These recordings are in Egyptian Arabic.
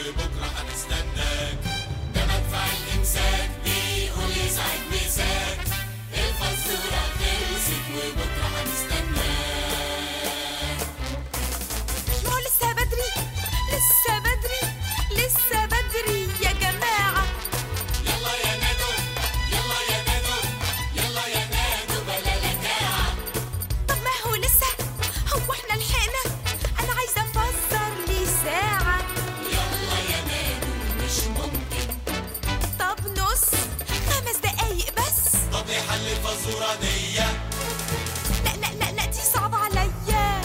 وبكرة هنستناك ده مدفع الإمساك بيقول يسعد مساك الفزورة خلصت وبكرة هنستناك ما هو لسه بدري لسه بدري لسه بدري يا جماعة يلا يا نادو يلا يا نادو يلا يا نادو بلا لكاعة طب ما هو لسه هو احنا لحقنا انا عايزة افسر لي ساعة يلا يا نادو مش ممكن طب نص خمس دقايق بس طب ايه حل الفزورة دي لا لا لا لا دي صعبة عليا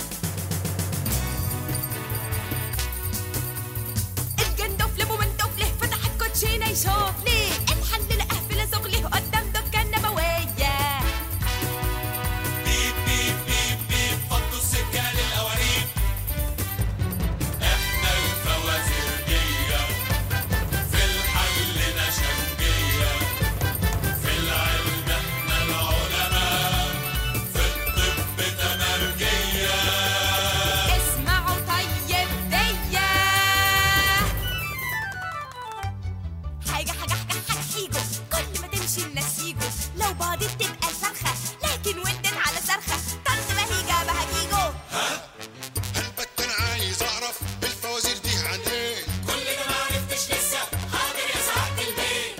الجندوف لابو مندوف له فتح الكوتشينة يشوف ليه الحل لقهفل زغله قدام دكان نبوية بيب بيب بيب بيب فضوا السكة للقواريب احنا الفوازيردية في الحل نشنجية في العلم احنا العلماء في الطب تمرجية اسمعوا طيب ديا حاجة حاجة حاجة حاجة حيجو كل ما تمشي الناس يجوا لو باضت تبقى الفرخة لكن ولدت على صرخة طرد بهيجة بهجيجو قلبك انا عايز اعرف الفوازير دي عن ايه كل ده ما عرفتش لسه حاضر يا سعادة البيت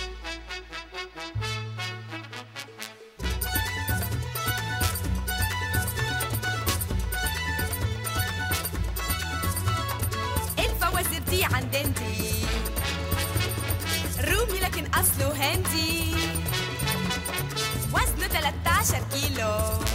الفوازير دي عند انتي رومي لكن اصله هندي وزنه 13 كيلو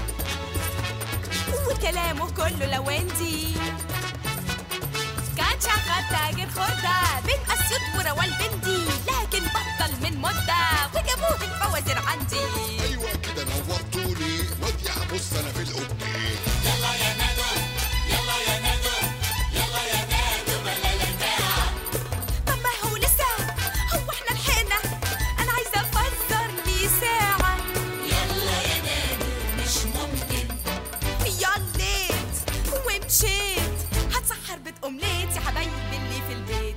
وكلامه كله لوندي كان شغال تاجر خردة بين اسيوط وروى البندي لكن بطل من مدة وجابوه الفوازير عندي ايوه كده نورتولي وادي ابص انا في الاوبي يلا يا نادو يلا يا نادو يلا يا نادو بلا لكاعة طب ما هو لسه هو احنا لحقنا انا عايزة افسر لي ساعة يلا يا نادو مش ممكن ياليت ومشيت هتسحر بيت اومليت يا حبايبي اللي في البيت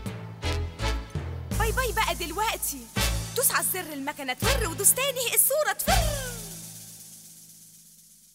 باي باي بقى دلوقتي دوس على الزر المكنه تفر ودوس تاني الصوره تفر